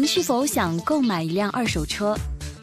是否想购买一辆二手车？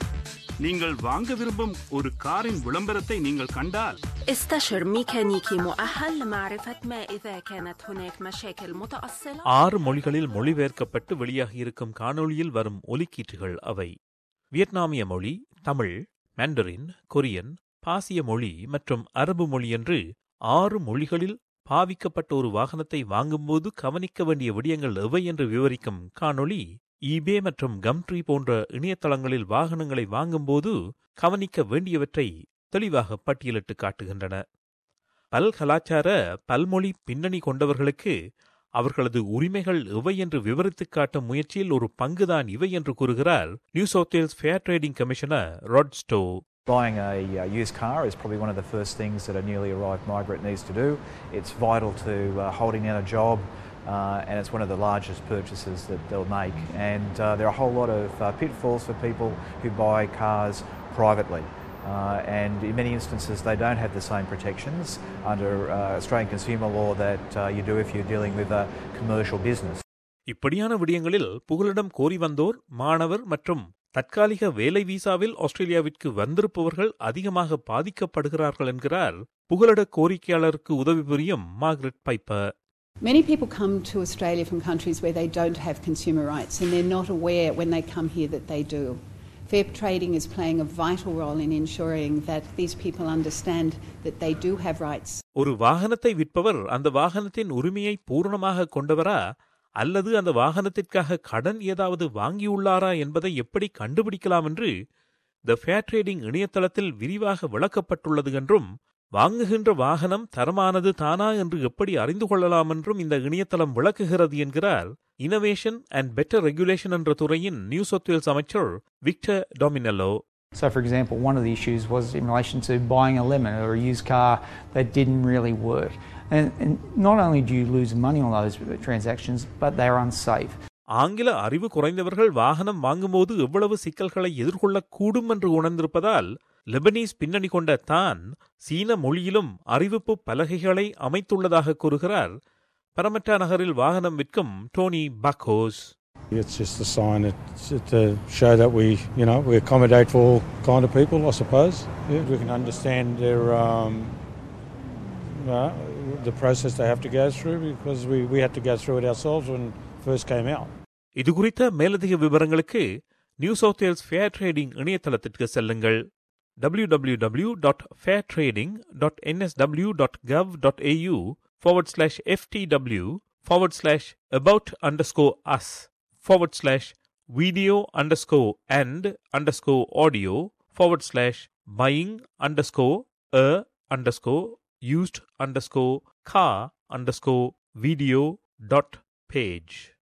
நீங்கள் வாங்க விரும்பும் ஒரு காரின் விளம்பரத்தை நீங்கள் கண்டால் استشر ميكانيكي مؤهل لمعرفة ما إذا كانت هناك مشاكل متأصلة ஆறு மொழிகளில் மொழிபெயர்க்கப்பட்டு வெளியாகியிருக்கும் காணொளியில் வரும் ஒலிக்கீற்றுகள் அவை வியட்நாமிய மொழி தமிழ் மாண்டரின் கொரியன் பாசிய மொழி மற்றும் அரபு மொழி என்று ஆறு மொழிகளில் பாவிக்கப்பட்ட ஒரு வாகனத்தை வாங்கும்போது கவனிக்க வேண்டிய விடயங்கள் எவை என்று விவரிக்கும் காணொளி ஈபே மற்றும் கம்ட்ரி போன்ற இணையதளங்களில் வாகனங்களை வாங்கும்போது கவனிக்க வேண்டியவற்றை தெளிவாக பட்டியலிட்டு காட்டுகின்றன பல்கலாச்சார பல்மொழி பின்னணி கொண்டவர்களுக்கு அவர்களது உரிமைகள் எவை என்று விவரித்துக் காட்டும் முயற்சியில் ஒரு பங்குதான் இவை என்று கூறுகிறார் New South Wales fair trading commissioner Rod Stowe Buying a uh, used car is probably one of the first things that a newly arrived migrant needs to do. It's vital to uh, holding down a job, uh, and it's one of the largest purchases that they'll make. And uh, there are a whole lot of uh, pitfalls for people who buy cars privately. Uh, and in many instances, they don't have the same protections under uh, Australian consumer law that uh, you do if you're dealing with a commercial business. இப்படியான விடயங்களில் புகலிடம் கோரி வந்தோர் மாணவர் மற்றும் தற்காலிக வேலை வீசாவில் ஆஸ்திரேலியாவிற்கு வந்திருப்பவர்கள் அதிகமாக பாதிக்கப்படுகிறார்கள் என்கிறார் புகலிட கோரிக்கையாளருக்கு உதவி புரியும் Margaret Piper Many people come to Australia from countries where they don't have consumer rights and they're not aware when they come here that they do. Fair trading is playing a vital role in ensuring that these people understand that they do have rights. ஒரு வாகனத்தை விற்பவர் அந்த வாகனத்தின் உரிமையை பூரணமாக கொண்டவரா அல்லது அந்த வாகனத்திற்காக கடன் ஏதாவது வாங்கியுள்ளாரா என்பதை எப்படி கண்டுபிடிக்கலாம் என்று த ஃபேர் ட்ரேடிங் இணையதளத்தில் விரிவாக விளக்கப்பட்டுள்ளது என்றும் வாங்குகின்ற வாகனம் தரமானது தானா என்று எப்படி அறிந்து கொள்ளலாம் என்றும் இந்த இணையதளம் விளக்குகிறது என்கிறார் இனோவேஷன் அண்ட் பெட்டர் ரெகுலேஷன் என்ற துறையின் நியூ சவுத் வேல்ஸ் அமைச்சர் Victor Dominello So, for example, one of the issues was in relation to buying a lemon or a used car that didn't really work. And, and not only do you lose money on those transactions, but they're unsafe. ஆங்கில அறிவு குறைந்தவர்கள் வாகனம் வாங்கும்போது எவ்வளவு சிக்கல்களை எதிர்கொள்ளக்கூடும் என்று உணர்ந்திருப்பதால் Lebanese பின்னணி கொண்ட தான் சீன மொழியிலும் அறிவிப்பு பலகைகளை அமைத்துள்ளதாக கூறுகிறார் பரமட்டா நகரில் வாகனம் விற்கும் Dhoni பக்கோஸ் It's just a sign that, to show that we, you know, we accommodate for all kind of people, I suppose. Yeah, we can understand their, um, uh, the process they have to go through because we, we had to go through it ourselves when it first came out. இது குறித்த மேலதிக விவரங்களுக்கு New South Wales fair trading இணையதளத்திற்கு செல்லுங்கள் www.fairtrading.nsw.gov.au forward slash ftw forward slash about underscore us forward slash video underscore and underscore audio forward slash buying underscore a underscore used underscore car underscore video dot page